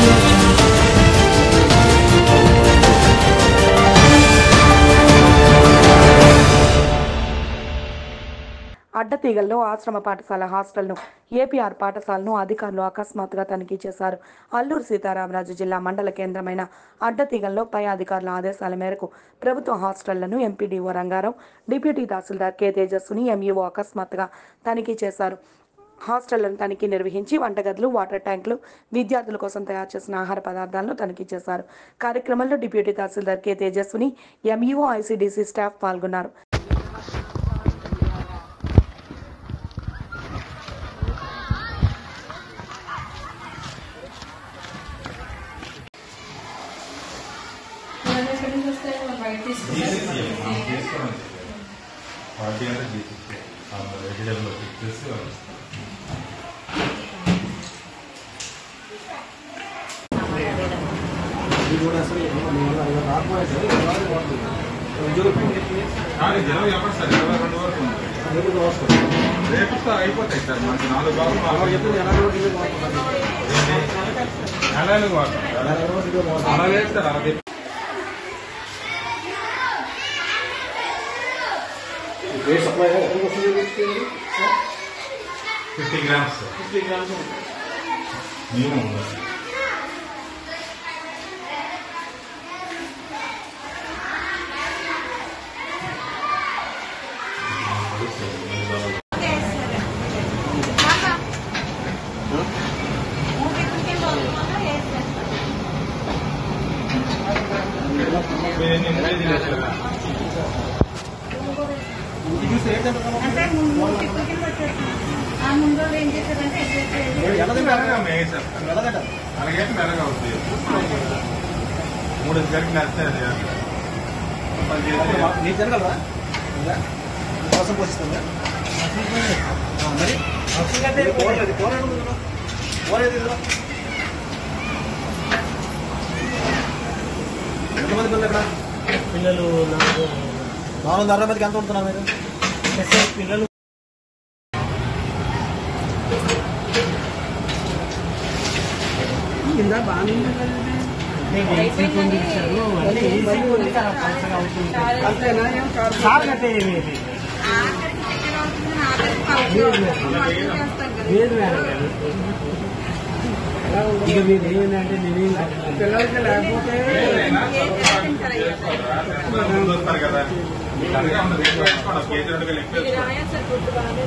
audio jungle. అడ్డతీగల్లో ఆశ్రమ పాఠశాల హాస్టల్ను ఏపీఆర్ పాఠశాలను అధికారులు అకస్మాత్తుగా తనిఖీ చేశారు అల్లూరు సీతారామరాజు జిల్లా మండల కేంద్రమైన అడ్డతీగల్లో పై అధికారుల ఆదేశాల మేరకు ప్రభుత్వ హాస్టళ్లను MPDO Rangarao deputy tahsildar K తేజస్సుని ఎంఈఓ అకస్మాత్తుగా తనిఖీ చేశారు హాస్టళ్లను తనిఖీ నిర్వహించి వంటగదులు వాటర్ ట్యాంకులు విద్యార్థుల కోసం తయారు చేసిన ఆహార పదార్థాలను తనిఖీ చేశారు కార్యక్రమంలో deputy tahsildar K Tejaswini MEO ICDC staff పాల్గొన్నారు పార్టీ అంటే జీసీసీ వెజిటబుల్ పిక్ చేసి వాళ్ళు కానీ జనం ఎప్పుడు సార్ ఇరవై రెండు వరకు ఉంది రేపు సార్ అయిపోతాయి సార్ మనకి నాలుగు బాగా నెలలు వాడతాం అలా లేదు సార్ అలా చెప్పి ఫిఫ్టీ గ్రామ్స్ సార్ మినిమం ఉండాలి ఇవన్నీ ముందే తినేసారా? అంటే ముందు టిఫిన్ వచ్చేస్తాం ఆ ముందు వాళ్ళు ఏం చేశారంటే మెల్లగా మేసేస్తారు. అలాగైతే మెల్లగా అవుతుంది మూడు గంటలకు నచ్చితే అది చేస్తారు. పది చేతులు నీకు జరగలరా కోసం పోషిస్తుందా మరి పోలేదు పోలేదు పోలేదు ఇందులో ఎంతమంది పిల్లలు ఇక్కడ పిల్లలు నాకు నాలుగు వందల అరవై మందికి ఎంత ఉంటున్నారు మీరు మెసేజ్ పిల్లలు నేను ఏసీ కొని ఇచ్చాను అంటే ఏసీ కొని చాలా పలచగా అవుతుంది సార్ అంటే ఏమీ లేదు ఆఖరికి చికెన్ అవుతుంది ఆఖరికి పలుకులు అవుతుంది మళ్ళీ చేస్తాం కదా లేదు మేడం గారు ఇక మీరు ఏంటంటే నేనేం పిల్లలకి లేకపోతే ముందు వస్తారు కదా మీకు అలాగే ఉండదు ఎక్కువ వేసుకోండి. ఒక కేజీ రెండు వేలు ఎక్కువ వేసుకోండి.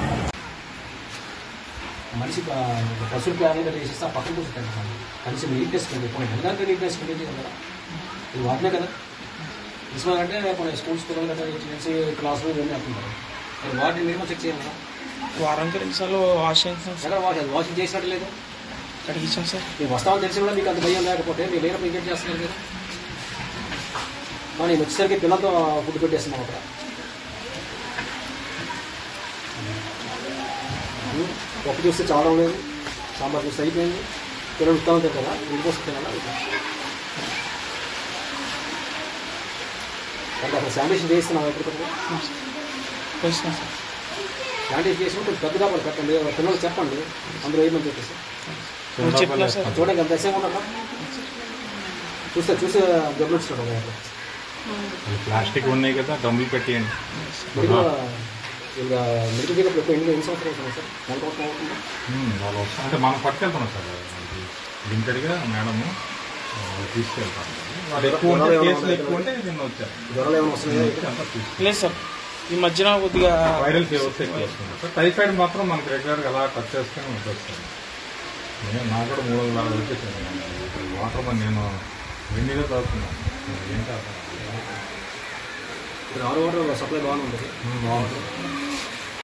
మనిషి పశువులు ప్లాన్ చేసేస్తే ఆ పక్కన కూర్చుంటాను కనీసం నీట్ వేసుకుంటే పోయింది ఎందుకంటే నీట్ వేసుకుంటే కదా ఇది వాటినే కదా నిజమే అంటే కొన్ని స్కూల్స్ పిల్లలు కదా చేసి క్లాస్ రూమ్ ఇవన్నీ అంటున్నారు మరి వాటిని మేము చెక్ చేయాలి కదా వారానికి రెండు సార్లు వాష్ చేస్తాం ఎక్కడ వాష్ వాషింగ్ చేసినట్టు లేదు అక్కడికి ఇచ్చాం సార్ మేము వస్తామని తెలిసి కూడా మీకు అంత భయం లేకపోతే మీరు లేనప్పుడు ఇంకేం చేస్తున్నారు మీరు కానీ వచ్చేసరికి పిల్లలతో ఫుడ్ పెట్టేస్తున్నాం అక్కడ పప్పు చూస్తే చాలా లేదు సాంబార్ చూస్తే అయిపోయింది పిల్లలు ఉత్తా ఉంటారు కదా ఇంటికోసం తినాలా అంటే అక్కడ శానిటేషన్ చేస్తున్నాం ఎప్పటికప్పుడు వచ్చినాం సార్ శానిటేషన్ చేసినప్పుడు కొంచెం పెద్దగా కూడా పెట్టండి పిల్లలు చెప్పండి అందులో ఏమని చెప్పేసి నువ్వు చెప్పినా సార్ చూడండి ఎంత ఎస్ఏ ఉన్నా చూస్తే చూస్తే జబ్బులు వచ్చినట్టు ఈ ప్లాస్టిక్ ఉన్నాయి కదా డబ్బులు పెట్టేయండి మెడికల్ ఇంకా మెడికల్ చెకప్ ఎక్కువ ఎన్ని ఎన్ని సంవత్సరాలు అవుతుంది సార్ ఎంత అవసరం అవుతుంది ఉమ్, వాళ్ళు వస్తారు. అంటే మనం పట్టుకెళ్తున్నాం సార్ లిమిటెడ్గా మేడము ఆ, తీసుకెళ్తాం వాళ్ళు ఎక్కువ ఉంటే జ్వరాలు కేసులు ఏమైనా ఎక్కువ ఉంటే నిన్న వచ్చారు జ్వరాలు ఏమైనా వస్తున్నాయా వచ్చి అంతా తీసుకెళ్ళాం. లేదు సార్ ఈ మధ్యన కొద్దిగా వైరల్ ఫీవర్స్ ఎక్కువ వస్తున్నాయి సార్ టైఫాయిడ్ మాత్రం మనకి రెగ్యులర్గా అలా టచ్ చేసుకుని ఉంటుంది సార్ నేను నాకు కూడా మూడు వందల అరవై వచ్చేసాను వాటర్ మరి నేను వెన్నీలో తాగుతున్నాను ఏంటి అర్థం కాదు. ఇప్పుడు ఆరు వాటర్ సప్లై బాగానే ఉంటుంది ఉమ్, బాగుంటుంది